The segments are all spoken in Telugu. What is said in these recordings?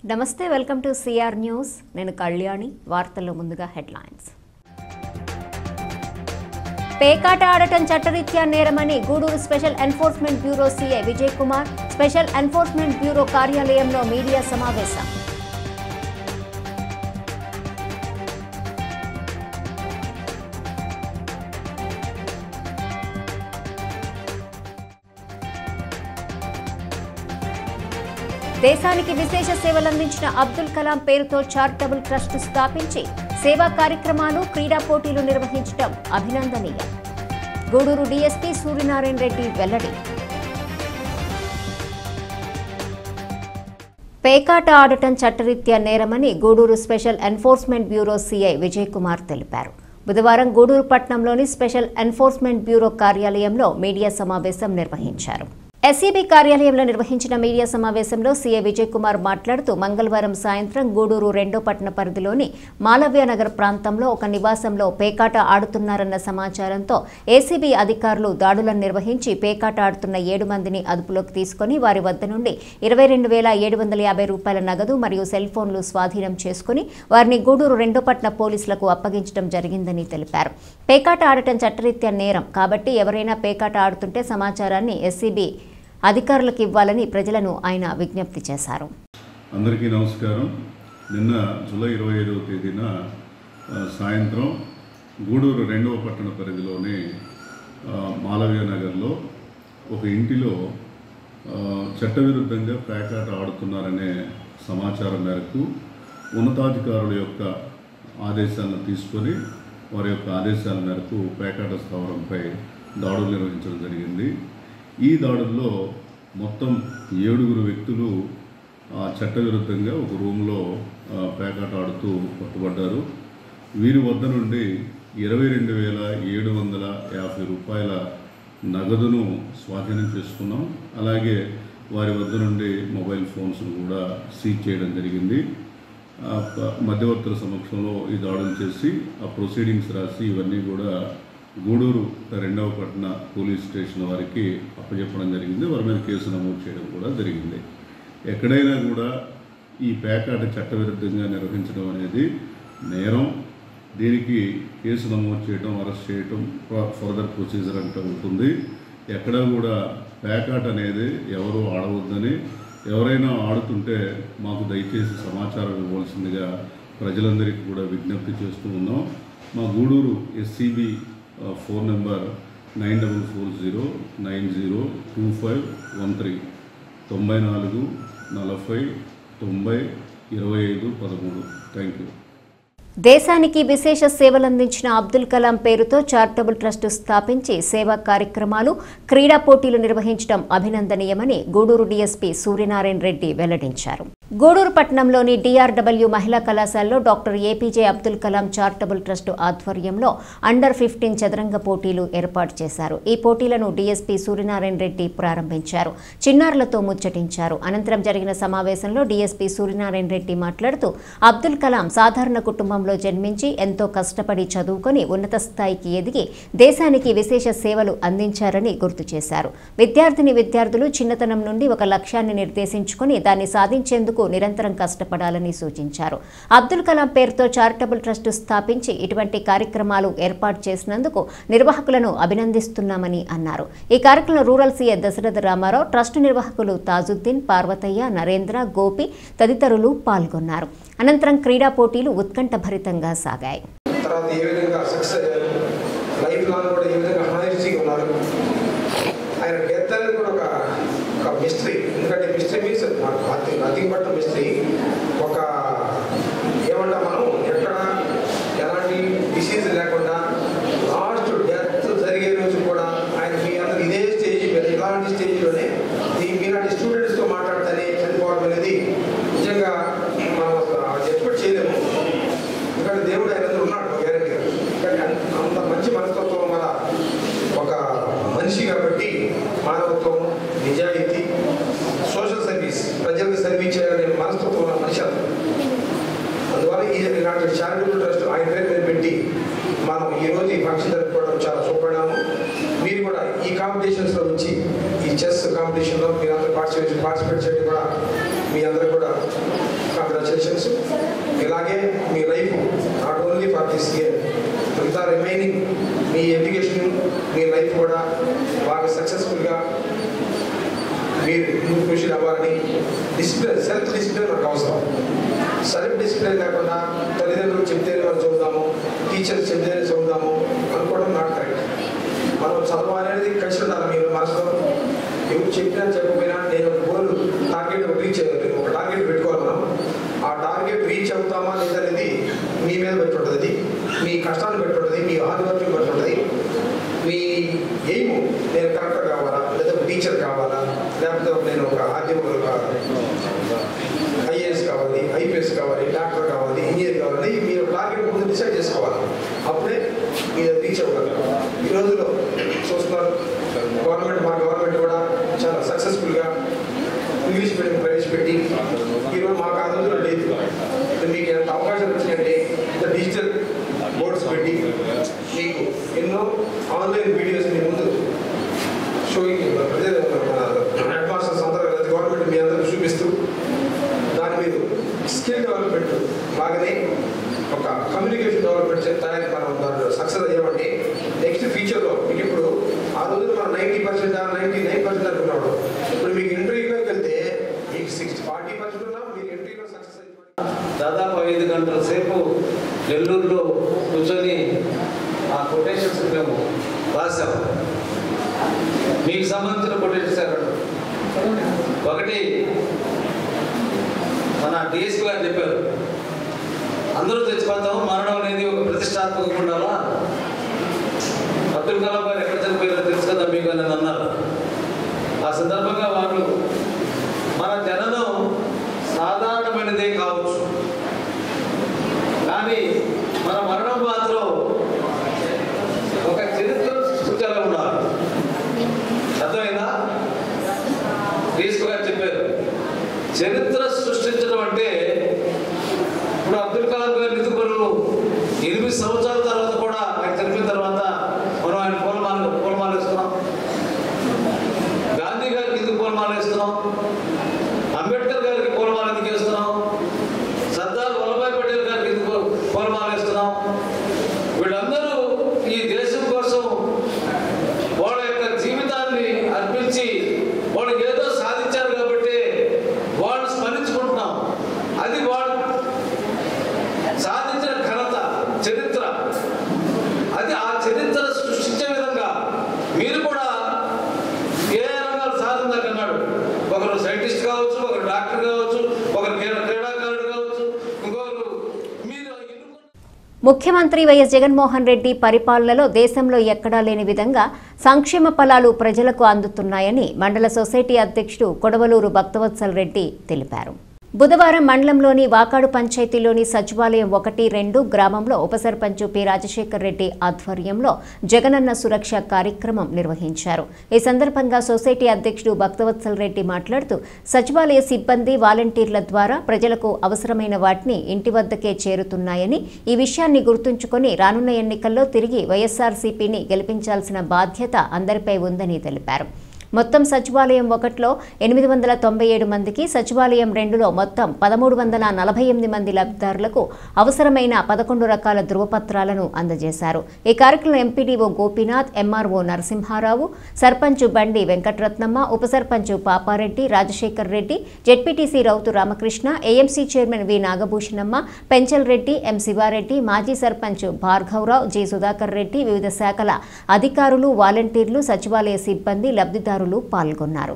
నమస్తే వెల్కమ్ టు సిఆర్ న్యూస్ నేను కళ్యాణి వార్తల్లో ముందుగా హెడ్లైన్స్ పేకాట ఆడటం చట్టరీత్యా నేరమని Gudur special enforcement bureau CI Vijay Kumar special enforcement bureau కార్యాలయంలో మీడియా సమావేశం దేశానికి విశేష సేవలందించిన అబ్దుల్ కలాం పేరుతో చారిటబుల్ ట్రస్ట్ స్థాపించి సేవా కార్యక్రమాలు క్రీడా పోటీలు నిర్వహించడం అభినందనీయం గూడూరు డీఎస్పీ సూర్యనారాయణ రెడ్డి వెల్లడి పేకాట ఆడటం చట్టరీత్యా నేరమని Gudur special enforcement bureau CI Vijay Kumar తెలిపారు బుధవారం గూడూరు పట్టణంలోని స్పెషల్ ఎన్ఫోర్స్మెంట్ బ్యూరో కార్యాలయంలో మీడియా సమావేశం నిర్వహించారు ఎస్ఈబీ కార్యాలయంలో నిర్వహించిన మీడియా సమావేశంలో సీఏ విజయ్ కుమార్ మాట్లాడుతూ మంగళవారం సాయంత్రం గూడూరు రెండో పట్టణ పరిధిలోని మాలవ్య నగర్ ప్రాంతంలో ఒక నివాసంలో పేకాట ఆడుతున్నారన్న సమాచారంతో ఏసీబీ అధికారులు దాడులను నిర్వహించి పేకాట ఆడుతున్న ఏడు మందిని అదుపులోకి తీసుకుని వారి వద్ద నుండి ఇరవై రెండు వేల ఏడు వందల యాభై రూపాయల నగదు మరియు సెల్ ఫోన్లు స్వాధీనం చేసుకుని వారిని గూడూరు రెండో పట్టణ పోలీసులకు అప్పగించడం జరిగిందని తెలిపారు పేకాట ఆడటం చట్టరీత్యా నేరం కాబట్టి ఎవరైనా పేకాట ఆడుతుంటే సమాచారాన్ని ఎస్సీబీ అధికారులకు ఇవ్వాలని ప్రజలను ఆయన విజ్ఞప్తి చేశారు అందరికీ నమస్కారం నిన్న జూలై ఇరవై ఐదవ తేదీన ఆ, సాయంత్రం గూడూరు రెండవ పట్టణ పరిధిలోని ఆ, మాలవ్య నగర్లో ఒక ఇంటిలో ఆ, చట్టవిరుద్ధంగా పేకాట ఆడుతున్నారనే సమాచారం మేరకు ఉన్నతాధికారుల యొక్క ఆదేశాలను తీసుకొని వారి యొక్క ఆదేశాల మేరకు పేకాట స్థావరంపై దాడులు నిర్వహించడం జరిగింది ఈ దాడుల్లో మొత్తం ఏడుగురు వ్యక్తులు ఆ చట్టవిరుద్ధంగా ఒక రూమ్లో ఆ, పేకాట ఆడుతూ పట్టుబడ్డారు వీరి వద్ద నుండి ఇరవై రెండు వేల ఏడు వందల యాభై రూపాయల నగదును స్వాధీనం చేసుకున్నాం అలాగే వారి వద్ద నుండి మొబైల్ ఫోన్స్ను కూడా సీజ్ చేయడం జరిగింది ఆ ప- మధ్యవర్తుల సమక్షంలో ఈ దాడులు చేసి ఆ ప్రొసీడింగ్స్ రాసి ఇవన్నీ కూడా గూడూరు రెండవ పట్టణ పోలీస్ స్టేషన్ వారికి అప్పచెప్పడం జరిగింది వారి మీద కేసు నమోదు చేయడం కూడా జరిగింది ఎక్కడైనా కూడా ఈ పేకాట చట్టవిరుద్ధంగా నిర్వహించడం అనేది నేరం దీనికి కేసు నమోదు చేయడం అరెస్ట్ చేయడం ఫ- ఫర్దర్ ప్రొసీజర్ అంటే ఉంటుంది ఎక్కడా కూడా పేకాట అనేది ఎవరు ఆడవద్దని ఎవరైనా ఆడుతుంటే మాకు దయచేసి సమాచారం ఇవ్వాల్సిందిగా ప్రజలందరికీ కూడా విజ్ఞప్తి చేస్తూ ఉన్నాం మా Gudur SEB phone number nine double four zero nine zero two five one three తొంభై నాలుగు నలభై తొంభై ఇరవై ఐదు పదమూడు థ్యాంక్ యూ దేశానికి విశేష సేవలందించిన అబ్దుల్ కలాం పేరుతో చారిటబుల్ ట్రస్ట్ స్థాపించి సేవా కార్యక్రమాలు క్రీడా పోటీలు నిర్వహించడం అభినందనీయమని గూడూరు డీఎస్పీ సూర్యనారాయణ రెడ్డి వెల్లడించారు గూడూరు పట్టణంలోని డిఆర్డబ్ల్యూ మహిళా కళాశాలలో doctor APJ Abdul Kalam charitable trust ఆధ్వర్యంలో అండర్ ఫిఫ్టీన్ చదరంగ పోటీలు ఏర్పాటు చేశారు ఈ పోటీలను డీఎస్పీ సూర్యనారాయణ రెడ్డి ప్రారంభించారు చిన్నారులతో ముచ్చటించారు అనంతరం జరిగిన సమావేశంలో డీఎస్పీ సూర్యనారాయణ రెడ్డి మాట్లాడుతూ అబ్దుల్ కలాం సాధారణ కుటుంబంలో జన్మించి ఎంతో కష్టపడి చదువుకొని ఉన్నత స్థాయికి ఎదిగి దేశానికి విశేష సేవలు అందించారని గుర్తు చేశారు విద్యార్థిని విద్యార్థులు చిన్నతనం నుండి ఒక లక్ష్యాన్ని నిర్దేశించుకుని దాన్ని సాధించేందుకు నిరంతరం కష్టపడాలని సూచించారు అబ్దుల్ కలాం పేరుతో చారిటబుల్ ట్రస్ట్ స్థాపించి ఇటువంటి కార్యక్రమాలు ఏర్పాటు చేసినందుకు నిర్వాహకులను అభినందిస్తున్నామని అన్నారు ఈ కార్యక్రమంలో rural CA Dasaratha Ramarao trust నిర్వాహకులు తాజుద్దీన్ పార్వతయ్య నరేంద్ర గోపి తదితరులు పాల్గొన్నారు అనంతరం క్రీడా పోటీలు ఉత్కంఠభరితంగా సాగాయి తర్వాత ఏ విధంగా సక్సెస్ అయ్యారు లైఫ్ లాంగ్ కూడా ఏ విధంగా హానెస్టీగా ఉన్నారు ఆయన డెత్ అనేది కూడా ఒక ఒక మిస్టరీ ఎందుకంటే mystery means nothing but mystery ఒక ఏమంటాం మనం ఎక్కడ ఎలాంటి డిసీజ్ లేకుండా లాస్ట్ డెత్ జరిగే రోజు కూడా ఆయన మీ అందరు ఇదే స్టేజ్ మీద ఇలాంటి స్టేజ్లోనే ఈ మీలాంటి స్టూడెంట్స్తో మాట్లాడితేనే చనిపోవడం అనేది నిజంగా మనం ఎక్స్పెక్ట్ చేయలేము ఎందుకంటే దేవుడు ఆయన దగ్గర ఉన్నాడు గ్యారెంటీగా కానీ అన్- అంత మంచి మనస్తత్వం గల ఒక మనిషి కాబట్టి మానవత్వం నిజాయితీ సోషల్ సర్వీస్ ప్రజలకు సర్వీస్ చేయాలనే మనస్తత్వం ఉన్న మనిషి అతను అందువల్ల ఈ ఇలాంటి చారిటబుల్ ట్రస్ట్ ఆయన పేరు మీద పెట్టి మనం ఈరోజు మిగతా రిమైనింగ్ మీ ఎడ్యుకేషన్ మీ లైఫ్ కూడా బాగా సక్సెస్ఫుల్గా మీరు ముందు కృషి అవ్వాలని డిసిప్లిన్ సెల్ఫ్ డిసిప్లిన్ మనకు అవసరం సెల్ఫ్ డిసిప్లిన్ లేకుండా తల్లిదండ్రులు చెప్తేనే మనం చదువుదాము టీచర్స్ చెప్తేనే చదువుదాము అనుకోవడం నాట్ కరెక్ట్ మనం చదవాలి అనేది కలిసి ఉండాలి మీరు మనసులో ఎవరు చెప్పినా చెప్పకపోయినా నేను ఒక గోల్ టార్గెట్ రీచ్ ఒక టార్గెట్ పెట్టుకోవాలి మనం ఆ టార్గెట్ రీచ్ అవుతామా లేదనేది మీ మీద పెట్టి ఉంటుంది అది మీ కష్టాన్ని పెట్టి ఉంటుంది మీ హార్డ్ వర్క్ పెట్టి ఉంటుంది మీ ఎయిమ్ నేను కలెక్టర్ కావాలా లేదా ఒక టీచర్ కావాలా లేకపోతే నేను ఒక ఆర్టీఓ ఐఏఎస్ కావాలి ఐపీఎస్ కావాలి డాక్టర్ కావాలి ఇంజనీర్ కావాలి మీరు టార్గెట్ ముందు డిసైడ్ చేసుకోవాలి అప్పుడే మీరు రీచ్ అవ్వగలరు ఈ రోజుల్లో చూస్తున్నారు గవర్నమెంట్ మా గవర్నమెంట్ కూడా చాలా సక్సెస్ఫుల్గా ఇంగ్లీష్ మీడియం ప్రవేశపెట్టి ఈరోజు మాకు ఆ రోజుల్లో లేదు మీకు ఎంత అవకాశాలు వచ్చినాయంటే ఇంత డిజిటల్ బోర్డ్స్ పెట్టి మీకు ఎన్నో ఆన్లైన్ వీడియోస్ మీ ముందు షోయింగ్ హెడ్ మాస్టర్స్ అందరూ గవర్నమెంట్ మీ అందరూ చూపిస్తూ దాని మీరు స్కిల్ డెవలప్మెంట్ బాగానే ఒక కమ్యూనికేషన్ డెవలప్మెంట్ తయారీ మనం దాంట్లో సక్సెస్ అయ్యామంటే నెక్స్ట్ ఫ్యూచర్లో మీకు ఇప్పుడు ఆ రోజు మనం ninety percent ninety nine percent అనుకున్నాడు ఇప్పుడు మీకు ఇంటర్వ్యూలోకి వెళ్తే మీకు సిక్స్టీ ఫార్టీ పర్సెంట్ ఉన్నా మీరు ఇంటర్వ్యూలో సక్సెస్ అయిపోయింది దాదాపు ఐదు గంటల సేపు నెల్లూరులో కూర్చొని ఆ కొటేషన్స్ మేము రాసాం మీకు సంబంధించిన కొటేషన్స్ రెండు ఒకటి మన డిఎస్పీ గారు చెప్పారు అందరూ చచ్చిపోతాం మరణం అనేది ఒక ప్రతిష్టాత్మకంగా ఉండాలా అబ్దుల్ కలాం గారు ఎక్కడ చనిపోయారో తెలుసు కదా మీకు అని అన్నారు ఆ సందర్భంగా వాళ్ళు మన జననం సాధారణమైనదే కావచ్చు కానీ మన మరణం మాత్రం ఒక చరిత్ర సృష్టించాలి ఉండాలి అర్థమైందా తీసుకుగా చెప్పారు చరిత్ర సృష్టించడం అంటే ఇప్పుడు అబ్దుల్ కలాం గారి నిధులు ఎనిమిది సంవత్సరాల తర్వాత కూడా ఆయన చనిపోయిన తర్వాత మనం ఆయన పూలమాల పూలమాల ఇస్తున్నాం గాంధీ గారికి ఎందుకు పూలమాల ఇస్తున్నాం అంబేద్కర్ గారికి పూలమాల ఎందుకు ఇస్తున్నాం సర్దార్ వల్లభాయ్ పటేల్ గారికి ఎందుకు పూలమాల ఇస్తున్నాం వీళ్ళందరూ ఈ దేశం కోసం వాళ్ళ యొక్క జీవితాన్ని అర్పించి వాళ్ళు ఏదో సాధించారు కాబట్టి వాళ్ళు స్మరించుకుంటున్నాం అది వాళ్ళు సాధించిన ఘనత చరిత్ర అది ఆ చరిత్ర సృష్టించే విధంగా మీరు కూడా ఏ రంగాలు సాధిందాకన్నాడు ఒకరు సైంటిస్ట్ కావచ్చు ఒకరు డాక్టర్ కావచ్చు ఒకరు క్రీడా- క్రీడాకారుడు కావచ్చు ఇంకొకరు మీరు ఎన్నుకున్న ముఖ్యమంత్రి వైఎస్ జగన్మోహన్ రెడ్డి పరిపాలనలో దేశంలో ఎక్కడా లేని విధంగా సంక్షేమ ఫలాలు ప్రజలకు అందుతున్నాయని మండల సొసైటీ అధ్యక్షుడు కొడవలూరు భక్తవత్సల్ రెడ్డి తెలిపారు బుధవారం మండలంలోని వాకాడు పంచాయతీలోని సచివాలయం ఒకటి రెండు గ్రామంలో ఉప సర్పంచ్ పి రాజశేఖర్ రెడ్డి ఆధ్వర్యంలో జగనన్న సురక్ష కార్యక్రమం నిర్వహించారు ఈ సందర్భంగా సొసైటీ అధ్యక్షుడు భక్తవత్సల్ రెడ్డి మాట్లాడుతూ సచివాలయ సిబ్బంది వాలంటీర్ల ద్వారా ప్రజలకు అవసరమైన వాటిని ఇంటి వద్దకే చేరుతున్నాయని ఈ విషయాన్ని గుర్తుంచుకొని రానున్న ఎన్నికల్లో తిరిగి వైఎస్ఆర్సీపీని గెలిపించాల్సిన బాధ్యత అందరిపై ఉందని తెలిపారు మొత్తం సచివాలయం ఒకటిలో ఎనిమిది వందల తొంభై ఏడు మందికి సచివాలయం రెండులో మొత్తం పదమూడు వందల నలభై ఎనిమిది మంది లబ్ధిదారులకు అవసరమైన పదకొండు రకాల ధృవపత్రాలను అందజేశారు ఈ కార్యక్రమంలో ఎంపీడీఓ గోపీనాథ్ ఎంఆర్ఓ నరసింహారావు సర్పంచ్ బండి వెంకటరత్నమ్మ ఉప sarpanch Papareddy Rajasekhar Reddy ZPTC Rautu Ramakrishna AMC chairman V Nagabhushanamma Penchal Reddy M Sivareddy మాజీ సర్పంచ్ భార్గవరావు జి సుధాకర్ రెడ్డి వివిధ శాఖల అధికారులు వాలంటీర్లు సచివాలయ సిబ్బంది లబ్ధిదారులు పాల్గొన్నారు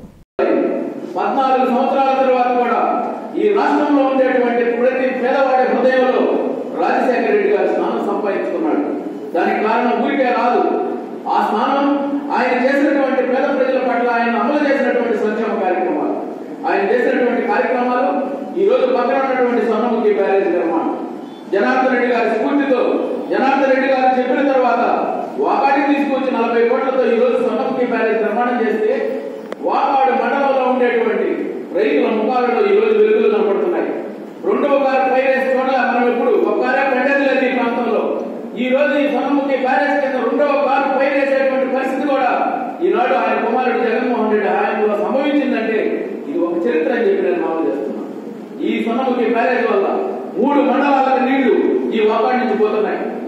పద్నాలుగు సంవత్సరాల తర్వాత కూడా ఈ రాష్ట్రంలో ఉండేటువంటి ప్రతి పేదవాడి హృదయంలో రాజశేఖర రెడ్డి గారు స్థానం సంపాదించుకున్నాడు దానికి కారణం ఊరికే రాదు ఆ స్థానం ఆయన చేసినటువంటి పేద ప్రజల పట్ల ఆయన అమలు చేసినటువంటి సంక్షేమ కార్యక్రమాలు ఆయన చేసినటువంటి కార్యక్రమాలు ఈ రోజు పక్కన ఉన్నటువంటి స్వర్ణముఖి బ్యారేజ్ నిర్మాణం జనార్దన్ రెడ్డి గారి స్ఫూర్తితో జనార్దన్ రెడ్డి గారు చెప్పిన తర్వాత వాకాడికి తీసుకొచ్చి నలభై కోట్లతో ఈ రోజు స్వర్ణముఖి బ్యారేజ్ నిర్మాణం చేస్తే వాకాడు మండలంలో ఉండేటువంటి రైతుల ముఖాలలో ఈ రోజు వెలుగులు కనపడుతున్నాయి రెండవ కారు పైరేసి చోట్ల మనం ఇప్పుడు ఒక కారే పండేది లేదు ఈ ప్రాంతంలో ఈ రోజు ఈ సొన్నముఖి బ్యారేజ్ కింద రెండవ కారు పైరేసేటువంటి పరిస్థితి కూడా ఈనాడు ఆయన కుమారుడు జగన్మోహన్ రెడ్డి ఆయనలో సంభవించిందంటే ఇది ఒక చరిత్ర అని చెప్పి నేను మనం చేస్తున్నాను ఈ సొన్నముఖి బ్యారేజ్ వల్ల మూడు మండలాలకు నీళ్లు ఈ వాకాడి నుంచి పోతున్నాయి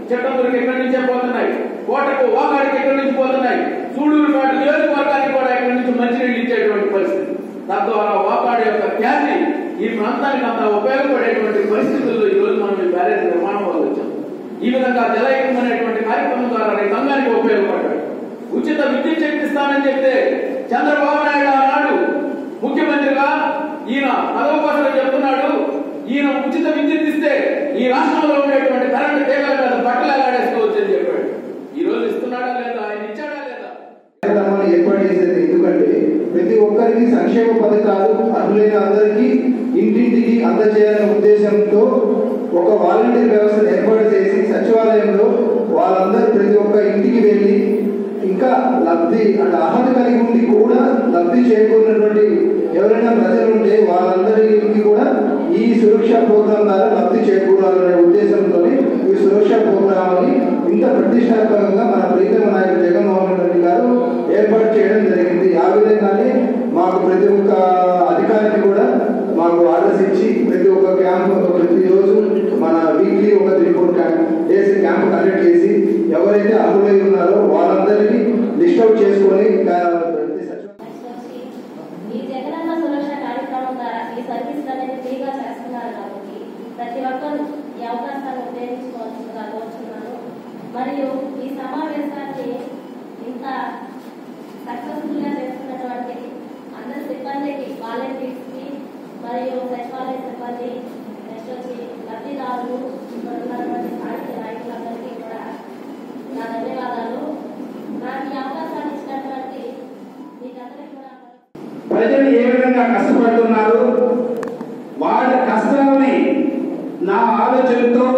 చిట్టందరికి ఇక్కడి నుంచే పోతున్నాయి కోటకు వాకాడికి ఇక్కడి నుంచి పోతున్నాయి సూడూరు పాటు నియోజకవర్గానికి కూడా ఇక్కడి నుంచి మంచినీళ్ళు ఇచ్చేటువంటి పరిస్థితి తద్వారా వాకాడు యొక్క ఖ్యాతి ఈ ప్రాంతానికి అంత ఉపయోగపడేటువంటి పరిస్థితుల్లో ఈ రోజు మనం ఈ బ్యారేజ్ నిర్మాణం వల్ల వచ్చాం ఈ విధంగా జలయకం అనేటువంటి కార్యక్రమం ద్వారా రైతాంగానికి ఉపయోగపడ్డాడు ఉచిత విద్యుత్ శక్తి ఇస్తానని చెప్తే చంద్రబాబు నాయుడు ఆనాడు ముఖ్యమంత్రిగా ఈయన పదవ కోసం చెప్తున్నాడు ఈయన ఉచిత విద్యుత్ ఇస్తే ఈ రాష్ట్రంలో ఉండేటువంటి కరెంటు తీగల మీద బట్టలు ఎలాడేసుకోవచ్చు అని చెప్పాడు ఈ రోజు ఇస్తున్నాడా లేదా ఆయన ఇచ్చాడా లేదా కార్యక్రమాలు ఏర్పాటు చేసేది ఎందుకంటే ప్రతి ఒక్కరికి సంక్షేమ పథకాలు అర్హులైన అందరికీ ఇంటింటికి అందజేయాలనే ఉద్దేశంతో ఒక వాలంటీర్ వ్యవస్థను ఏర్పాటు చేసి సచివాలయంలో వాళ్ళందరూ ప్రతి ఒక్క ఇంటికి వెళ్ళి ఇంకా లబ్ధి అంటే అర్హత కలిగి ఉండి కూడా లబ్ధి చేకూరినటువంటి ఎవరైనా ప్రజలు ఉంటే వాళ్ళందరికీ కూడా ఈ సురక్ష ప్రోగ్రాం ద్వారా లబ్ధి చేకూరాలనే ఉద్దేశంతో ఈ సురక్ష ప్రోగ్రామ్ని ఇంత ప్రతిష్టాత్మకంగా మన ప్రీతమ నాయకుడు జగన్మోహన్ రెడ్డి గారు ఏర్పాటు చేయడం జరిగింది ఆ విధంగానే మాకు ప్రతి ఒక్క అధికారికి కూడా మాకు ఆర్డర్స్ ఇచ్చి ప్రతి ఒక్క క్యాంప్ ప్రతిరోజు మన వీక్లీ ఒక త్రీ ఫోర్ క్యాంప్ చేసి క్యాంప్ కండక్ట్ చేసి ఎవరైతే అర్హులై ఉన్నారో వాళ్ళందరినీ లిస్ట్ అవుట్ చేసుకొని కా- ప్రతి సచివాలయం ఈ జగనన్న సురక్ష కార్యక్రమం ద్వారా ఈ సర్వీస్ అనేది ఫ్రీగా చేస్తున్నారు కాబట్టి ప్రతి ఒక్కరూ ఈ అవకాశాన్ని ఉపయోగించుకోవాల్సిందిగా కోరుతున్నాను మరియు ఈ సమావేశాన్ని ఇంత సక్సెస్ఫుల్ గా చేస్తున్నటువంటి అందరి సిబ్బందికి వాలంటీర్స్ కి మరియు సచివాలయ సిబ్బంది నెక్స్ట్ వచ్చి లబ్ధిదారులు ఇక్కడ ఉన్నటువంటి స్థానిక నాయకులందరికీ కూడా నా ధన్యవాదాలు నాకు ఈ అవకాశాన్ని ఇచ్చినటువంటి మీకందరికీ కూడా ప్రజలు ఏ విధంగా కష్టపడుతున్నారు వాళ్ళ కష్టాలని నా ఆలోచనతో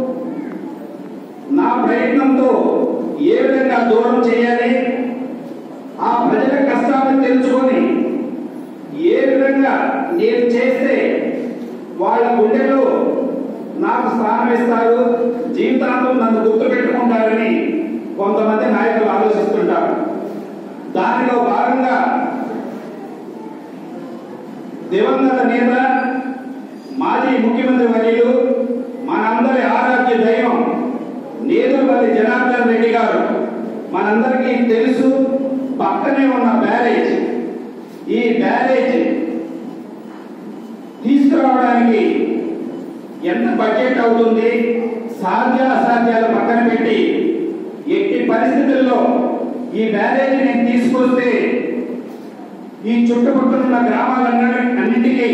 నా ప్రయత్నంతో ఏ విధంగా దూరం చేయాలి ఆ ప్రజల కష్టాలను తెలుసుకొని ఏ విధంగా నేను చేస్తే వాళ్ళ గుండెలో నాకు స్థానం ఇస్తారు జీవితాంతం నన్ను గుర్తుపెట్టుకుంటారని కొంతమంది నాయకులు ఆలోచిస్తుంటారు దానిలో భాగంగా దివంగత నేత మాజీ ముఖ్యమంత్రి వర్యులు మనందరి ఆరాధ్య దైవం నేదురుపల్లి జనార్దన్ రెడ్డి గారు మనందరికీ తెలుసు పక్కనే ఉన్న బ్యారేజ్ ఈ బ్యారేజ్ తీసుకురావడానికి ఎంత బడ్జెట్ అవుతుంది సాధ్య అసాధ్యాలు పక్కన పెట్టి ఎట్టి పరిస్థితుల్లో ఈ బ్యారేజ్ నేను తీసుకొస్తే ఈ చుట్టుపక్కల ఉన్న గ్రామాలన్నిటి అన్నింటికీ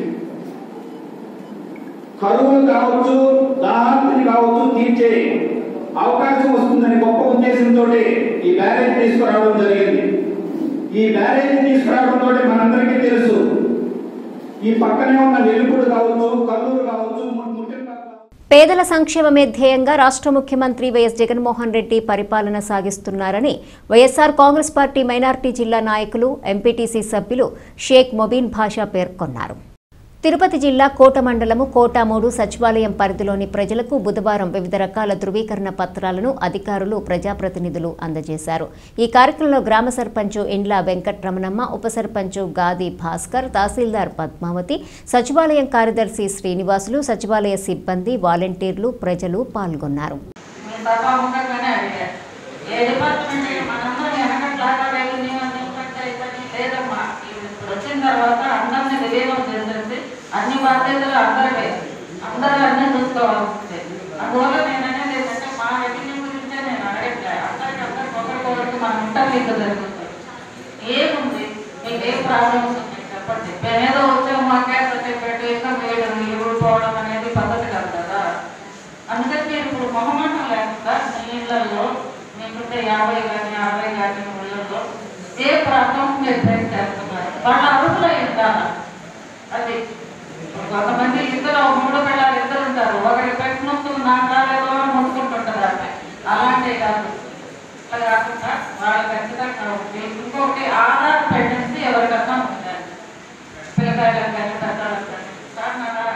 కరువులు కావచ్చు దాహార్తిని కావచ్చు తీర్చే అవకాశం వస్తుందని గొప్ప ఉద్దేశంతో ఈ బ్యారేజ్ తీసుకురావడం జరిగింది ఈ బ్యారేజ్ తీసుకురావడంతో మనందరికీ తెలుసు ఈ పక్కనే ఉన్న వెలుపుడు కావచ్చు కల్లూరు కావచ్చు ముట్టింపాక పేదల సంక్షేమమే ధ్యేయంగా రాష్ట్ర ముఖ్యమంత్రి వైఎస్ జగన్మోహన్ రెడ్డి పరిపాలన సాగిస్తున్నారని వైఎస్ఆర్ కాంగ్రెస్ పార్టీ మైనార్టీ జిల్లా నాయకులు ఎంపీటీసీ సభ్యులు షేక్ మొబీన్ భాషా పేర్కొన్నారు తిరుపతి జిల్లా కోట మండలము కోట మూడు సచివాలయం పరిధిలోని ప్రజలకు బుధవారం వివిధ రకాల ధృవీకరణ పత్రాలను అధికారులు ప్రజాప్రతినిధులు అందజేశారు ఈ కార్యక్రమంలో గ్రామ సర్పంచ్ ఇండ్ల వెంకట్రమణమ్మ ఉప సర్పంచ్ గాది భాస్కర్ తహసీల్దార్ పద్మావతి సచివాలయం కార్యదర్శి శ్రీనివాసులు సచివాలయ సిబ్బంది వాలంటీర్లు ప్రజలు పాల్గొన్నారు మీ సభాముఖంగానే అడిగారు ఏ డిపార్ట్మెంట్ అయినా మనందరం వెనకట్లాగా రెవెన్యూ అని ఇన్స్పెక్టర్ ఇవన్నీ లేదమ్మా ఇప్పుడు వచ్చిన తర్వాత అందరినీ విలీనం చేసేసి అన్ని బాధ్యతలు అందరివే అందరూ అన్నీ చూసుకోవాల్సిందే అందువల్ల నేను అనేది ఏంటంటే మా రెవెన్యూ గురించే నేను అడగట్లే అందరికి అందరికి ఒకరికొకరికి మన ఇంటర్వ్యూ జరుగుతుంది ఏముంది మీకు ఏ ప్రాబ్లమ్స్ ఉన్నాయి చెప్పండి మేమేదో వచ్చాము మా క్యాస్ట్ సర్టిఫికేట్ ఇన్కమ్ వేయడం ఇవ్వడం పోవడం అనేది పద్ధతి కాదు కదా అందుకని మీరు ఇప్పుడు మొహమాటం లేకుండా మీ ఇళ్లలో మీకుంటే యాభై కానీ అరవై కానీ ఇళ్లలో ఏ ప్రాబ్లం మీరు ఫేస్ చేస్తున్నారు వాళ్ళ అర్హులై ఉండాలి అది ఇప్పుడు కొంతమంది ఇద్దరు మూడు పిల్లలు ఇద్దరు ఉంటారు ఒకరి పెట్టి నొప్పులు నాకు రాలేదో అని ముందుకుంటుంటారు ఆమె అలాంటివి కాదు అట్లా కాకుండా వాళ్ళు ఖచ్చితంగా ఉంది ఇంకొకటి ఆధార్ పెట్టేసి ఎవరికన్నా ఉండాలి పిల్లకాయలకు కానీ పెద్దలకు కానీ కారణాలా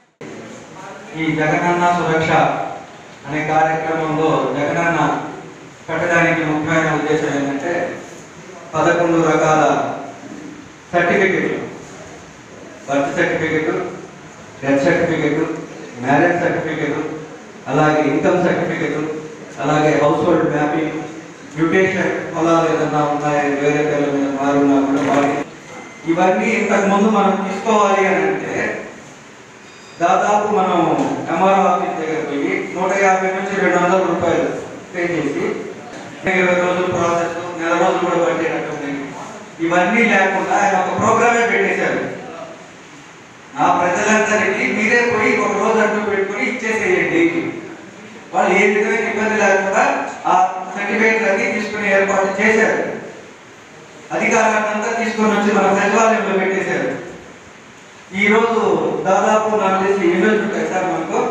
ఈ జగనన్న సురక్ష అనే కార్యక్రమంలో జగనన్న పెట్టడానికి ముఖ్యమైన ఉద్దేశం ఏంటంటే పదకొండు రకాల సర్టిఫికెట్లు birth certificate death certificate marriage certificate అలాగే ఇన్కమ్ సర్టిఫికెట్ అలాగే హౌస్ హోల్డ్ మ్యాపింగ్ మ్యూటేషన్ పొలాలు ఏదన్నా ఉన్నాయి వేరే పేర్ల మీద మారున్నా కూడా వాటి ఇవన్నీ ఇంతకు ముందు మనం తీసుకోవాలి అని అంటే దాదాపు మనం ఎంఆర్ఓ ఆఫీస్ దగ్గర పోయి నూట యాభై నుంచి రెండు వందల రూపాయలు పే చేసి ఇరవై రోజులు ప్రాసెస్ నెల రోజులు కూడా పట్టేటట్టుంది ఇవన్నీ లేకుండా ఆయన ఒక ప్రోగ్రామే పెట్టేశారు నా ప్రజలందరికీ మీరే పోయి ఒక రోజు అడ్డు పెట్టుకుని ఇచ్చేసేయండి వాళ్ళు ఏ విధమైన ఇబ్బంది లేకుండా ఆ సర్టిఫికేట్ అన్ని తీసుకునే ఏర్పాటు చేశారు అధికారాన్నంతా తీసుకొని వచ్చి మన సచివాలయంలో పెట్టేశారు ఈ రోజు దాదాపు నాకు తెలిసి ఎన్ని రోజులు ఉంటాయి సార్ మనకు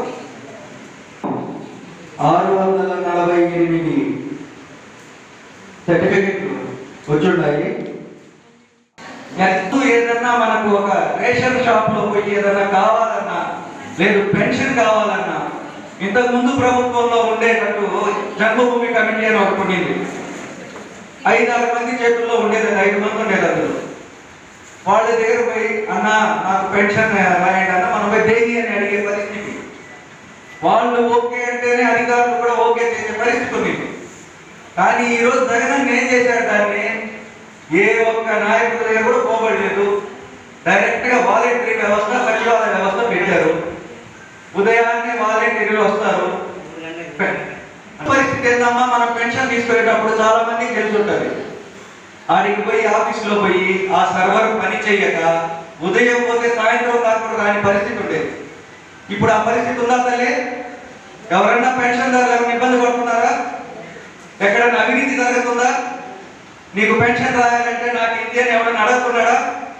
ఆరు వందల నలభై ఎనిమిది సర్టిఫికెట్లు వచ్చున్నాయి నెక్స్ట్ ఏదన్నా మనకు ఒక రేషన్ షాప్ లో పోయి ఏదన్నా కావాలన్నా లేదు పెన్షన్ కావాలన్నా ఇంతకు ముందు ప్రభుత్వంలో ఉండేటట్టు జన్మభూమి కమిటీ అని ఒకటి ఉండింది ఐదు ఆరు మంది చేతుల్లో ఉండేది ఐదు మంది ఉండేది అందులో వాళ్ళ దగ్గర పోయి అన్న నాకు పెన్షన్ రాయండి అన్న మనం పోయి దేని అని అడిగే పరిస్థితి వాళ్ళు ఓకే అంటేనే అధికారులు కూడా ఓకే చేసే పరిస్థితి ఉంది కానీ ఈ రోజు జగన్ ఏం చేశాడు దాన్ని ఏ ఒక్క నాయకుడి దగ్గర కూడా పోబడలేదు డైరెక్ట్ గా వాలంటరీ వ్యవస్థ సచివాలయ వ్యవస్థ పెట్టారు ఉదయాన్నే వాలంటీర్లు వస్తారు పరిస్థితి ఏందమ్మా మనం పెన్షన్ తీసుకునేటప్పుడు చాలా మందికి తెలిసి ఉంటుంది ఆడికి పోయి ఆఫీసులో పోయి ఆ సర్వర్ పని చేయక ఉదయం పోతే సాయంత్రం దాకా కూడా రాని పరిస్థితి ఉండేది ఇప్పుడు ఆ పరిస్థితి ఉందా తల్లి ఎవరన్నా పెన్షన్దారులు ఎవరైనా ఇబ్బంది పడుతున్నారా ఎక్కడన్నా అవినీతి జరుగుతుందా నీకు పెన్షన్ రాయాలంటే నాకు ఇది అని ఎవరైనా అడుగుతున్నాడా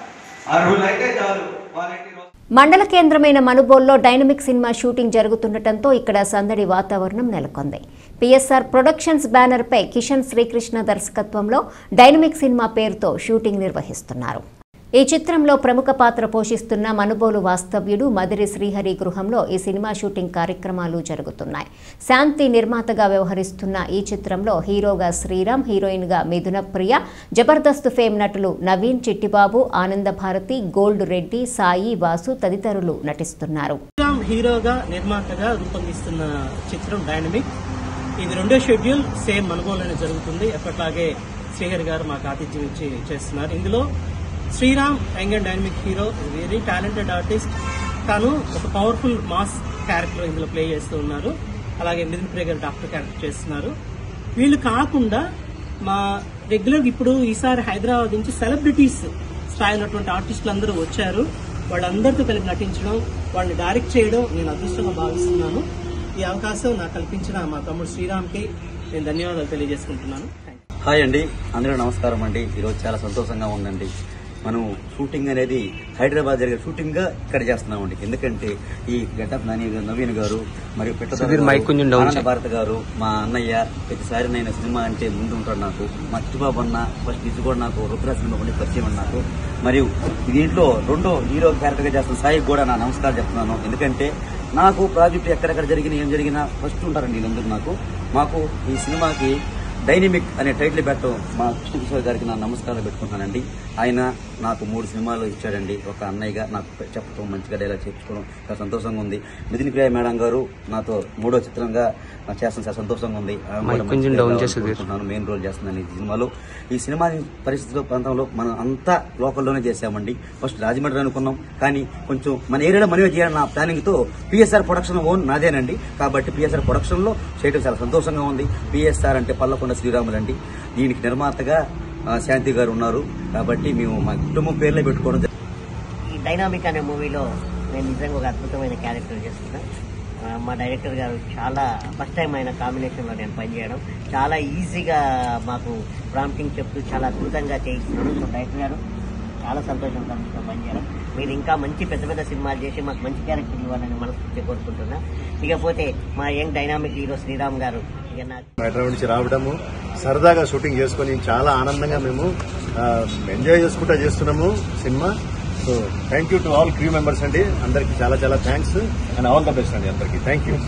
అర్హులైతే చాలు వాలంటీర్ మండల కేంద్రమైన మనుబోల్లో డైనమిక్ సినిమా షూటింగ్ జరుగుతుండటంతో ఇక్కడ సందడి వాతావరణం నెలకొంది పిఎస్ఆర్ ప్రొడక్షన్స్ బ్యానర్పై కిషన్ శ్రీకృష్ణ దర్శకత్వంలో డైనమిక్ సినిమా పేరుతో షూటింగ్ నిర్వహిస్తున్నారు ఈ చిత్రంలో ప్రముఖ పాత్ర పోషిస్తున్న మనుబోలు వాస్తవ్యుడు మదిరి శ్రీహరి గృహంలో ఈ సినిమా షూటింగ్ కార్యక్రమాలు జరుగుతున్నాయి శాంతి నిర్మాతగా వ్యవహరిస్తున్న ఈ చిత్రంలో హీరోగా శ్రీరామ్ హీరోయిన్గా మిథున ప్రియ జబర్దస్త్ ఫేమ్ నటులు నవీన్ చిట్టిబాబు ఆనందభారతి గోల్డ్ రెడ్డి సాయి వాసు తదితరులు నటిస్తున్నారు శ్రీరామ్ హీరోగా నిర్మాతగా రూపొందిస్తున్న చిత్రం డైనమిక్ ఇది రెండో షెడ్యూల్ సేమ్ మనుగోలులోనే జరుగుతుంది ఎప్పట్లాగే శ్రీహరి గారు మాకు ఆతిథ్యం ఇచ్చి చేస్తున్నారు ఇందులో Sriram young and dynamic hero very talented artist తాను ఒక పవర్ఫుల్ మాస్ క్యారెక్టర్ ఇందులో ప్లే చేస్తూ ఉన్నారు అలాగే మిథున్ ప్రియ గారు డాక్టర్ క్యారెక్టర్ చేస్తున్నారు వీళ్ళు కాకుండా మా రెగ్యులర్ ఇప్పుడు ఈసారి హైదరాబాద్ నుంచి సెలబ్రిటీస్ స్థాయి ఉన్నటువంటి ఆర్టిస్టులు అందరూ వచ్చారు వాళ్ళందరితో కలిపి నటించడం వాళ్ళని డైరెక్ట్ చేయడం నేను అదృష్టంగా భావిస్తున్నాను ఈ అవకాశం నాకు కల్పించిన మా తమ్ముడు శ్రీరామ్కి నేను ధన్యవాదాలు తెలియజేసుకుంటున్నాను హాయ్ అండి అందరూ నమస్కారం అండి ఈరోజు చాలా సంతోషంగా ఉందండి మనం షూటింగ్ అనేది హైదరాబాద్ జరిగే షూటింగ్ గా ఇక్కడ చేస్తున్నామండి ఎందుకంటే ఈ గెటప్ నాని నవీన్ గారు మరియు సుధీర్ మైక్ కొంచెం down చేయి. భారత్ గారు మా అన్నయ్య ప్రతిసారి నేను సినిమా అంటే ముందు ఉంటాడు నాకు మా చిట్టుబాబు అన్న ఫస్ట్ ఇది కూడా నాకు రుద్ర సినిమా కూడా పరిచయం అన్న నాకు మరియు దీంట్లో రెండో హీరో క్యారెక్టర్ గా చేస్తున్న సాయి కూడా నా నమస్కారం చెప్తున్నాను ఎందుకంటే నాకు ప్రాజెక్ట్ ఎక్కడెక్కడ జరిగినా ఏం జరిగినా ఫస్ట్ ఉంటారండి వీళ్ళందరూ నాకు మాకు ఈ సినిమాకి డైనమిక్ అనే టైటిల్ పెట్టడం మా కృష్ణకిషోర్ గారికి నా నమస్కారాలు పెట్టుకుంటున్నానండి ఆయన నాకు మూడు సినిమాలు ఇచ్చాడండి ఒక అన్నయ్యగా నాకు చెప్పడం మంచిగా డైలాగ్ చెప్పుకోవడం చాలా సంతోషంగా ఉంది మిథున్ ప్రియ మేడం గారు నాతో మూడో చిత్రంగా నాకు చేస్తున్న చాలా సంతోషంగా ఉంది ఆమె కూడా మైక్ మంచి కొంచెం పేరు డౌన్ రావాలని చేసి సుధీర్. కోరుకుంటున్నాను మెయిన్ రోల్ చేస్తున్నాను ఈ సినిమాలో ఈ సినిమా పరిస్థితుల్లో ప్రాంతంలో మనం అంతా లోకల్లోనే చేసామండి ఫస్ట్ రాజమండ్రి అనుకున్నాం కానీ కొంచెం మన ఏరియాలో మనమే చేయాలన్న ప్లానింగ్ తో పిఎస్ఆర్ ప్రొడక్షన్ ఓన్ నాదేనండి కాబట్టి పిఎస్ఆర్ ప్రొడక్షన్ లో చేయడం చాలా సంతోషంగా ఉంది పిఎస్ఆర్ అంటే పల్లకొండ శ్రీరాములండి దీనికి నిర్మాతగా ఆ, శాంతి గారు ఉన్నారు కాబట్టి మేము మా కుటుంబం పేర్లే పెట్టుకోవడం జరిగింది. ఈ డైనామిక్ అనే మూవీలో నేను నిజంగా ఒక అద్భుతమైన క్యారెక్టర్ చేస్తున్నా ఆ, మా డైరెక్టర్ గారు చాలా ఫస్ట్ టైం ఆయన కాంబినేషన్లో నేను పనిచేయడం చాలా ఈజీగా మాకు ప్రాంప్టింగ్ చెప్తూ చాలా అద్భుతంగా చేయిస్తున్నాడు సో డైరెక్టర్ గారు చాలా సంతోషం సార్ మీతో పనిచేయడం మీరు ఇంకా మంచి పెద్ద పెద్ద సినిమాలు చేసి మాకు మంచి క్యారెక్టర్ ఇవ్వాలని మనస్ఫూర్తి కోరుకుంటున్నా ఇకపోతే మా యంగ్ డైనామిక్ హీరో శ్రీరామ్ గారు ఇక నాకు హైదరాబాద్ నుంచి రావడము సరదాగా షూటింగ్ చేసుకొని చాలా ఆనందంగా మేము ఆ, ఎంజాయ్ చేసుకుంటా చేస్తున్నాము cinema so thank you to all crew members అండి అందరికి చాలా చాలా thanks and all the best అండి అందరికి థ్యాంక్ యూ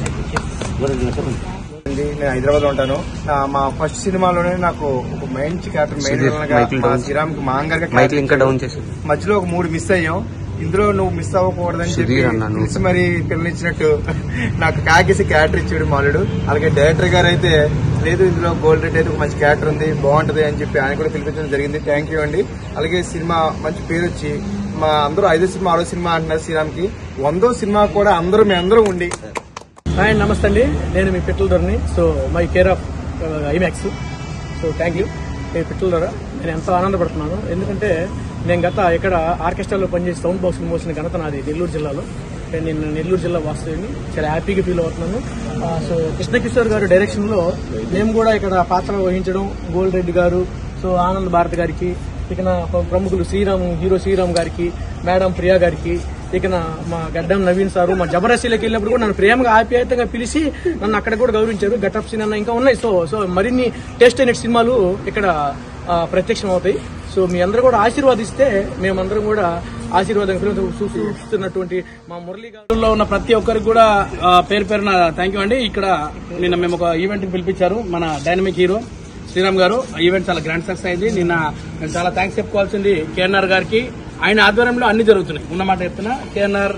అండి నేను హైదరాబాద్ లో ఉంటాను నా మా ఫస్ట్ సినిమాలోనే నాకు ఒక మంచి క్యారెక్టర్ మెయిన్ సుధీర్, విలన్ గా మైకులు మా డౌన్ శ్రీరామ్ కు మా అంగర్ గా మైకులు ఇంకా character డౌన్ ఇచ్చారు. చేసి మధ్యలో ఒక మూడు మిస్ అయ్యాం ఇందులో నువ్వు మిస్ అవ్వకూడదని చెప్పి సుధీర్ అన్న, నువ్వు- పిలిచి మరి పిల్లనిచ్చినట్టు నాకు కాకేసి క్యారెక్టర్ ఇచ్చాడు మాలుడు అలాగే డైరెక్టర్ గారు అయితే లేదు ఇందులో గోల్డ్ రెడ్ అయితే ఒక మంచి క్యారెక్టర్ ఉంది బాగుంటది అని చెప్పి ఆయన కూడా పిలిపించడం జరిగింది థ్యాంక్ యూ అండి అలాగే సినిమా మంచి పేరు వచ్చి మా అందరూ ఐదో సినిమా ఆరో సినిమా అంటున్నారు శ్రీరామ్కి వందో సినిమా కూడా అందరూ మీ అందరూ ఉండి హాయ్ నమస్తే అండి నేను మీ Pittala Dharani so my care of IMAX so thank you ఈ పిట్టల ధర నేను ఎంతో ఆనందపడుతున్నాను ఎందుకంటే నేను గత ఇక్కడ ఆర్కెస్ట్రాలో పనిచేసి సౌండ్ బాక్స్ మోసిన ఘనత నాది నెల్లూరు జిల్లాలో And నేను నెల్లూరు జిల్లా వాస్తుని చాలా హ్యాపీగా ఫీల్ అవుతున్నాను ఆ, సో కృష్ణకిషోర్ గారు డైరెక్షన్ లో మేము కూడా ఇక్కడ పాత్ర వహించడం గోల్డ్ రెడ్డి గారు సో ఆనంద్ భారత్ గారికి ఇక నా ప్రముఖులు శ్రీరామ్ హీరో శ్రీరామ్ గారికి మేడం ప్రియా గారికి ఇక నా మా గడ్డం నవీన్ సారు మా జబర్దస్తిలోకి వెళ్ళినప్పుడు కూడా నన్ను ప్రేమగా ఆప్యాయతగా పిలిచి నన్ను అక్కడ కూడా గౌరవించారు గటప్ సీన్ అన్న ఇంకా ఉన్నాయి సో సో మరిన్ని టేస్ట్ అయిన సినిమాలు ఇక్కడ ఆ, ప్రత్యక్షం అవుతాయి సో మీ అందరూ కూడా ఆశీర్వాదిస్తే మేమందరం కూడా ఆశీర్వాదం చూస్తున్నటువంటి మా మురళీ గారిలో ఉన్న ప్రతి ఒక్కరికి కూడా ఆ, పేరు పేరున థ్యాంక్ యూ అండి ఇక్కడ నిన్న మేము ఒక ఈవెంట్ కి పిలిపించారు మన డైనమిక్ హీరో శ్రీరామ్ గారు ఆ ఈవెంట్ చాలా గ్రాండ్ సక్సెస్ అయింది నిన్న నేను చాలా థ్యాంక్స్ చెప్పుకోవాల్సింది కేఎన్ఆర్ గారికి ఆయన ఆధ్వర్యంలో అన్ని జరుగుతున్నాయి ఉన్నమాట చెప్తున్నా కేఎన్ఆర్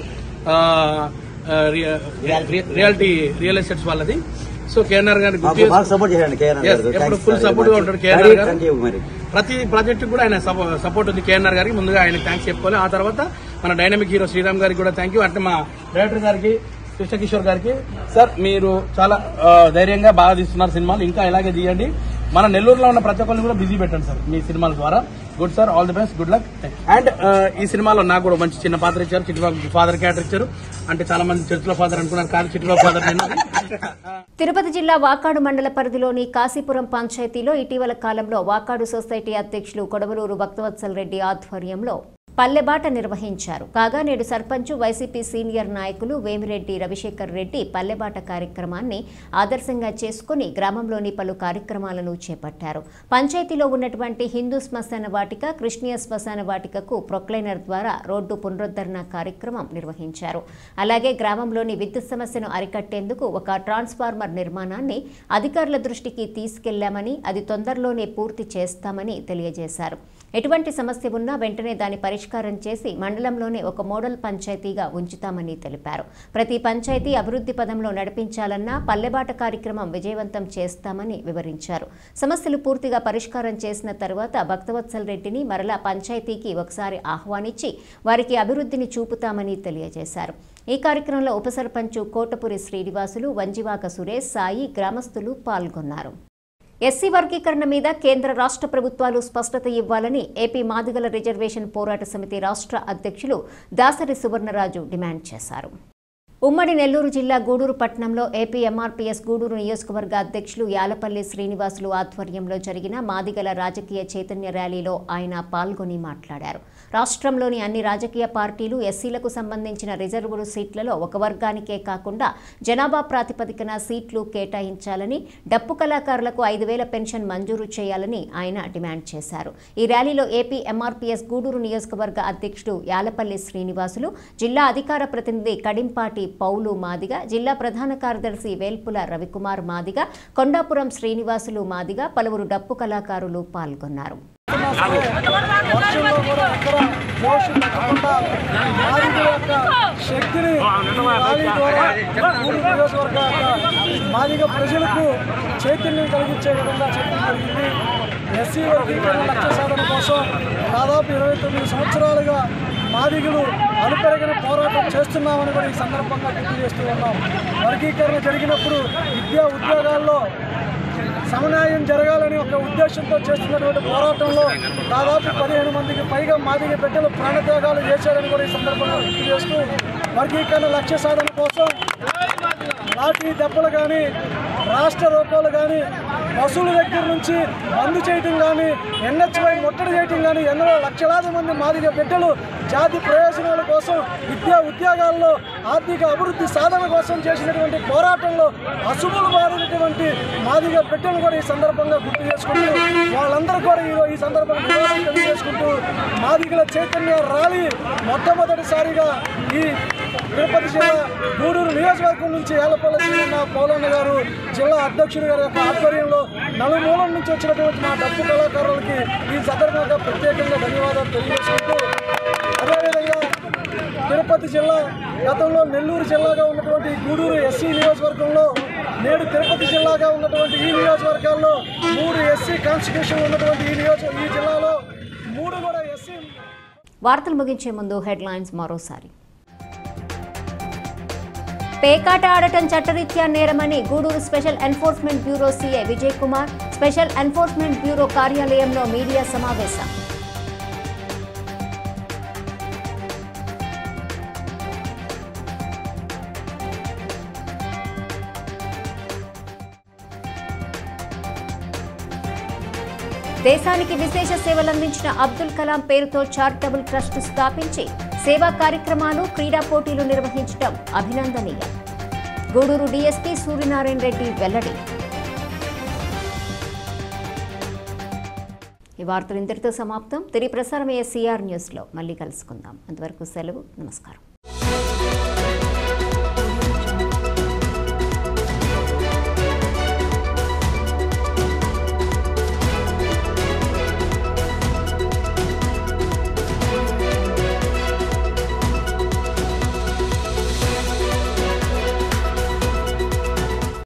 రియాలిటీ రియల్ ఎస్టేట్స్ వాళ్ళది సో కేఎన్ఆర్ గారి మాకు బాగా సపోర్ట్ చేయండి కేఆర్ Yes, గారు ఎప్పుడు Thanks ఫుల్ very సపోర్ట్ గా much. ఉంటాడు కేఎన్ఆర్ గారు Thank you మరి ప్రతి ప్రాజెక్ట్ కూడా ఆయన సపోర్ట్ ఉంది కేఎన్ఆర్ గారికి ముందుగా ఆయన థ్యాంక్స్ చెప్పుకోవాలి ఆ తర్వాత మన డైనమిక్ హీరో శ్రీరామ్ గారికి కూడా థ్యాంక్ యూ అంటే మా డైరెక్టర్ గారికి కృష్ణకిషోర్ గారికి సార్ మీరు చాలా ఆ, ధైర్యంగా బాగా తీస్తున్నారు సినిమాలు ఇంకా ఇలాగే తీయండి మన నెల్లూరులో ఉన్న ప్రతి ఒక్కరిని కూడా బిజీ పెట్టండి సార్ మీ సినిమాల ద్వారా good sir all the best good luck and ఈ సినిమాలో నాకు కూడా మంచి చిన్న పాత్ర ఇచ్చారు చిట్టుబాబు ఫాదర్ క్యారెక్టర్ ఇచ్చారు అంటే చాలా మంది చర్చిలో ఫాదర్ అనుకున్నారు కానీ చిట్టుబాబు ఫాదర్ నేను తిరుపతి జిల్లా వాకాడు మండల పరిధిలోని కాశీపురం పంచాయతీలో ఇటీవల కాలంలో వాకాడు సొసైటీ అధ్యక్షులు కొడవలూరు భక్తవత్సల్ రెడ్డి ఆధ్వర్యంలో పల్లెబాట నిర్వహించారు కాగా నేడు సర్పంచ్ వైసీపీ సీనియర్ నాయకులు వేమిరెడ్డి రవిశేఖర్ రెడ్డి పల్లెబాట కార్యక్రమాన్ని ఆదర్శంగా చేసుకుని గ్రామంలోని పలు కార్యక్రమాలను చేపట్టారు పంచాయతీలో ఉన్నటువంటి హిందూ శ్మశాన వాటిక కృష్ణీయ శ్మశాన వాటికకు ప్రొక్లైనర్ ద్వారా రోడ్డు పునరుద్ధరణ కార్యక్రమం నిర్వహించారు అలాగే గ్రామంలోని విద్యుత్ సమస్యను అరికట్టేందుకు ఒక ట్రాన్స్ఫార్మర్ నిర్మాణాన్ని అధికారుల దృష్టికి తీసుకెళ్లామని అది తొందరలోనే పూర్తి చేస్తామని తెలియజేశారు ఎటువంటి సమస్య ఉన్నా వెంటనే దాని పరిష్కారం చేసి మండలంలోనే ఒక మోడల్ పంచాయతీగా ఉంచుతామని తెలిపారు ప్రతి పంచాయతీ అభివృద్ధి పదంలో నడిపించాలన్నా పల్లెబాట కార్యక్రమం విజయవంతం చేస్తామని వివరించారు సమస్యలు పూర్తిగా పరిష్కారం చేసిన తర్వాత భక్తవత్సల్ రెడ్డిని మరలా పంచాయతీకి ఒకసారి ఆహ్వానించి వారికి అభివృద్ధిని చూపుతామని తెలియజేశారు ఈ కార్యక్రమంలో ఉప సర్పంచ్ కోటపురి శ్రీనివాసులు వంజివాక సురేష్ సాయి గ్రామస్తులు పాల్గొన్నారు ఎస్సీ వర్గీకరణ మీద కేంద్ర రాష్ట్ర ప్రభుత్వాలు స్పష్టత ఇవ్వాలని ఏపీ మాదిగల రిజర్వేషన్ పోరాట సమితి రాష్ట్ర అధ్యక్షులు దాసరి సువర్ణరాజు డిమాండ్ చేశారు ఉమ్మడి నెల్లూరు జిల్లా గూడూరు పట్టణంలో ఏపీ ఎంఆర్పీఎస్ గూడూరు నియోజకవర్గ అధ్యక్షులు యాలపల్లి శ్రీనివాసులు ఆధ్వర్యంలో జరిగిన మాదిగల రాజకీయ చైతన్య ర్యాలీలో ఆయన పాల్గొని మాట్లాడారు రాష్ట్రంలోని అన్ని రాజకీయ పార్టీలు ఎస్సీలకు సంబంధించిన రిజర్వుడు సీట్లలో ఒక వర్గానికే కాకుండా జనాభా ప్రాతిపదికన సీట్లు కేటాయించాలని డప్పు కళాకారులకు ఐదు వేల పెన్షన్ మంజూరు చేయాలని ఆయన డిమాండ్ చేశారు ఈ ర్యాలీలో ఏపీ ఎంఆర్పీఎస్ గూడూరు నియోజకవర్గ అధ్యక్షుడు యాలపల్లి శ్రీనివాసులు జిల్లా అధికార ప్రతినిధి కడింపాటి పౌలు మాదిగ జిల్లా ప్రధాన కార్యదర్శి వేల్పుల రవికుమార్ మాదిగ కొండాపురం శ్రీనివాసులు మాదిగ పలువురు డప్పు కళాకారులు పాల్గొన్నారు వర్షంలో కూడా ఎక్కడ జోష్ తగ్గకుండా మాదిగ యొక్క శక్తిని ర్యాలీ ద్వారా ఊరు నియోజకవర్గ యొక్క మాదిగ ప్రజలకు చైతన్యం కలిగించే విధంగా చేయడం జరిగింది ఎస్సీ వర్గీకరణ లక్ష్య సాధన కోసం దాదాపు ఇరవై తొమ్మిది సంవత్సరాలుగా మాదిగలు అలుపెరగిన పోరాటం చేస్తున్నామని కూడా ఈ సందర్భంగా గుర్తు చేస్తూ ఉన్నాం వర్గీకరణ జరిగినప్పుడు విద్యా ఉద్యోగాల్లో సమన్యాయం జరగాలని ఒక ఉద్దేశంతో చేస్తున్నటువంటి పోరాటంలో దాదాపు పదిహేను మందికి పైగా మాదిగ బిడ్డలు ప్రాణత్యాగాలు చేశారని కూడా ఈ సందర్భంగా గుర్తు చేస్తూ వర్గీకరణ లక్ష్య సాధన కోసం లాఠీ దెబ్బలు కానీ రాష్ట్ర రూపాలు కానీ బస్సుల దగ్గర నుంచి బంద్ చేయటం కానీ ఎన్హెచ్వై ముట్టడి చేయటం కానీ ఎన్నో లక్షలాది మంది మాదిగ బిడ్డలు జాతి ప్రయోజనాల కోసం విద్యా ఉద్యోగాల్లో ఆర్థిక అభివృద్ధి సాధన కోసం చేసినటువంటి పోరాటంలో అశుభులు మారినటువంటి మాదిగ బిడ్డలు కూడా ఈ సందర్భంగా గుర్తు చేసుకుంటూ వాళ్ళందరూ కూడా ఈ ఈ సందర్భంగా నివాళులు తెలియజేసుకుంటూ మాదిగల చైతన్య ర్యాలీ మొట్టమొదటిసారిగా ఈ తిరుపతి జిల్లా గూడూరు నియోజకవర్గం నుంచి ఏలపల్లి శ్రీరన్న పౌలన్న గారు జిల్లా అధ్యక్షుడు గారి యొక్క ఆధ్వర్యంలో నలుమూలల నుంచి వచ్చినటువంటి మా డప్పు కళాకారులకి ఈ సందర్భంగా ప్రత్యేకంగా ధన్యవాదాలు తెలియజేసుకుంటూ అదేవిధంగా తిరుపతి జిల్లా గతంలో నెల్లూరు జిల్లాగా ఉన్నటువంటి గూడూరు ఎస్సీ నియోజకవర్గంలో నేడు తిరుపతి జిల్లాగా ఉన్నటువంటి ఈ నియోజకవర్గాల్లో మూడు ఎస్సీ కాన్స్టిట్యూషన్ ఉన్నటువంటి ఈ నియోజక ఈ జిల్లాలో మూడు కూడా ఎస్సీ వార్తలు ముగించే ముందు హెడ్లైన్స్ మరోసారి పేకాట ఆడటం చట్టరీత్యా నేరమని Gudur special enforcement bureau CI Vijay Kumar special enforcement bureau కార్యాలయంలో మీడియా సమావేశం దేశానికి విశేష సేవలందించిన అబ్దుల్ కలాం పేరుతో చారిటబుల్ ట్రస్ట్ స్థాపించి సేవా కార్యక్రమాలు క్రీడా పోటీలు నిర్వహించడం అభినందనీయం గూడూరు డీఎస్పీ సూర్యనారాయణ రెడ్డి వెల్లడి ఈ వార్తలు ఇంతటితో సమాప్తం తిరిగి ప్రసారమయ్యే సిఆర్ న్యూస్లో మళ్ళీ కలుసుకుందాం అంతవరకు సెలవు నమస్కారం